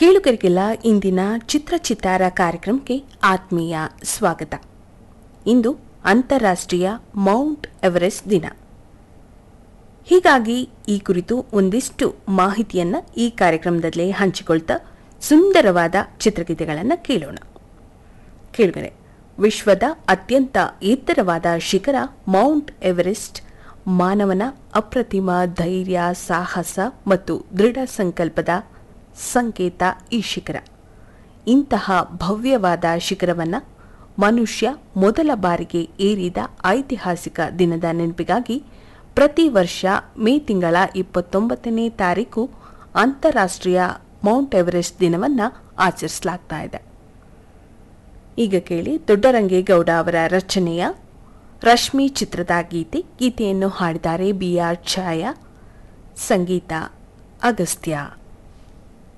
ಕೇಳುಗರಿಗೆಲ್ಲ ಇಂದಿನ ಚಿತ್ರ ಚಿತ್ತಾರ ಕಾರ್ಯಕ್ರಮಕ್ಕೆ ಆತ್ಮೀಯ ಸ್ವಾಗತ ಇಂದು ಅಂತಾರಾಷ್ಟ್ರೀಯ ಮೌಂಟ್ ಎವರೆಸ್ಟ್ ದಿನ ಹೀಗಾಗಿ ಈ ಕುರಿತು ಒಂದಿಷ್ಟು ಮಾಹಿತಿಯನ್ನ ಈ ಕಾರ್ಯಕ್ರಮದಲ್ಲೇ ಹಂಚಿಕೊಳ್ತಾ ಸುಂದರವಾದ ಚಿತ್ರಗೀತೆಗಳನ್ನು ಕೇಳೋಣ ಕೇಳುಗರೆ ವಿಶ್ವದ ಅತ್ಯಂತ ಎತ್ತರವಾದ ಶಿಖರ ಮೌಂಟ್ ಎವರೆಸ್ಟ್ ಮಾನವನ ಅಪ್ರತಿಮ ಧೈರ್ಯ ಸಾಹಸ ಮತ್ತು ದೃಢ ಸಂಕಲ್ಪದ ಸಂಕೇತ ಈ ಶಿಖರ ಇಂತಹ ಭವ್ಯವಾದ ಶಿಖರವನ್ನು ಮನುಷ್ಯ ಮೊದಲ ಬಾರಿಗೆ ಏರಿದ ಐತಿಹಾಸಿಕ ದಿನದ ನೆನಪಿಗಾಗಿ ಪ್ರತಿ ವರ್ಷ ಮೇ ತಿಂಗಳ ಇಪ್ಪತ್ತೊಂಬತ್ತನೇ ತಾರೀಕು ಅಂತಾರಾಷ್ಟ್ರೀಯ ಮೌಂಟ್ ಎವರೆಸ್ಟ್ ದಿನವನ್ನು ಆಚರಿಸಲಾಗ್ತಾ ಇದೆ ಈಗ ಕೇಳಿ ದೊಡ್ಡರಂಗೇಗೌಡ ಅವರ ರಚನೆಯ ರಶ್ಮಿ ಚಿತ್ರದ ಗೀತೆ ಗೀತೆಯನ್ನು ಹಾಡಿದ್ದಾರೆ ಬಿ ಆರ್ ಛಾಯಾ ಸಂಗೀತ ಅಗಸ್ತ್ಯ